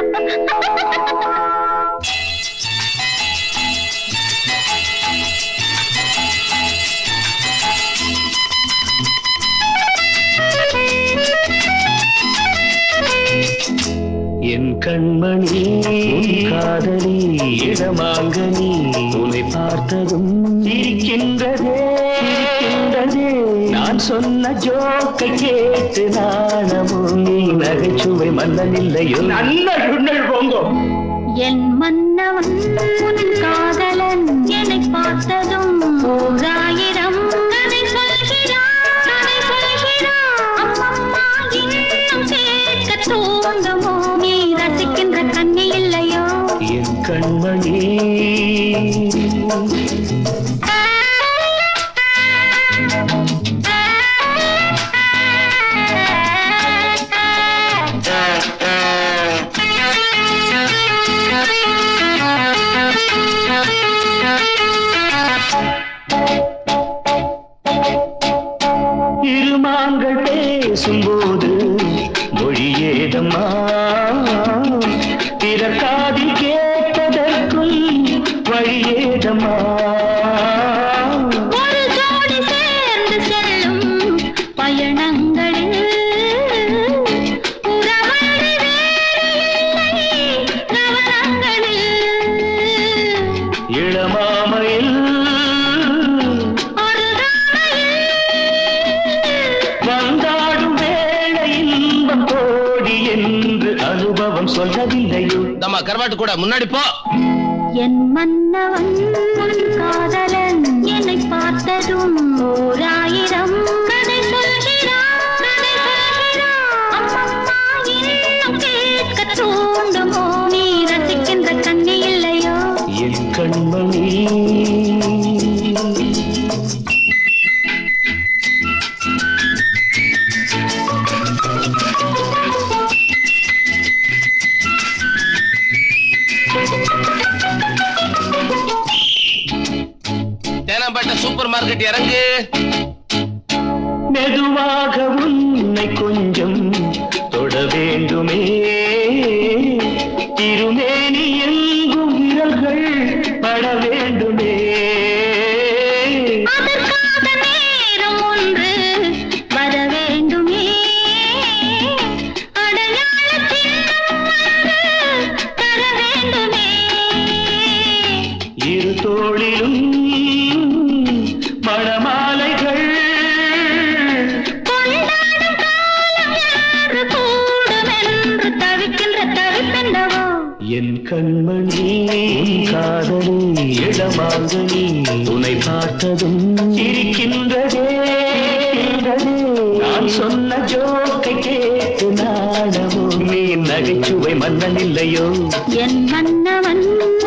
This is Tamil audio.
என் கண்மணி உன் காதலி இடமாங்கனி உன்னை பார்த்ததும் இருக்கின்றதே இருக்கின்றதே நான் சொன்ன ஜோக்கை கேட்டு நாணமும் நீ நகைச்சுவை மன்னன் இல்லையோ நல்ல சுண்ணல் போங்கோ என் மன்னவன் உன் காதலன் என்னை பார்த்ததும் ஓராயிரம் கதை சொல்கிறான் கதை சொல்கிறான் அம்மம்மா இன்னும் கேட்க தூங்கமோ நீ ரசிக்கின்ற கண்ணி இல்லையோ என் கண்மணி இருமாங்கள் பேசும்போது மொழியேதம்மா பிறர் காதில் கேட்பதற்கும் வழியேதம்மா ஒரு ஜோடி சேர்ந்து செல்லும் பயணங்களில் உறவழி வேறு இல்லை கவனங்களில் இளமாமையில் ஒரு தாமையில் வந்தாடும் வேளை இன்பம் கோடி என்று அனுபவம் சொல்லவில்லையோ நம்ம கருவாட்டு கூட முன்னாடி போ என் மன்னவன் உன் காதலன் என்னை பார்த்ததும் ஓராயிரம் கதை சொல்கிறான் கதை சொல்கிறான் அம்மம்மா இன்னும் கேட்க தூண்டுமோ நீ ரசிக்கின்ற கண்ணி இல்லையோ என் கண்மணி தேனாம்பேட்டை சூப்பர் மார்க்கெட் இறங்கு மெதுவாக உன்னை கொஞ்சம் தொட வேண்டுமே திருமேனி எங்கும் விரல்கள் பட வேண்டுமே அதற்காக நேரம் ஒன்று வர வேண்டுமே அடையாள சின்னம் ஒன்று தர வேண்டுமே இரு தோளிலும் மணமாலைகள் கொண்டாடும் காலம் என்று கூடும் என்று தவிக்கின்ற தவிப்பென்னவோ என் கண்மணி உன் காதலி இளமாங்கனி உன்னை பார்த்ததும் இருக்கின்றதே இருக்கின்றதே. நான் சொன்ன ஜோக்கை கேட்டு நாடமோ நீ நகைச்சுவை மன்னன் இல்லையோ என் மன்னவன்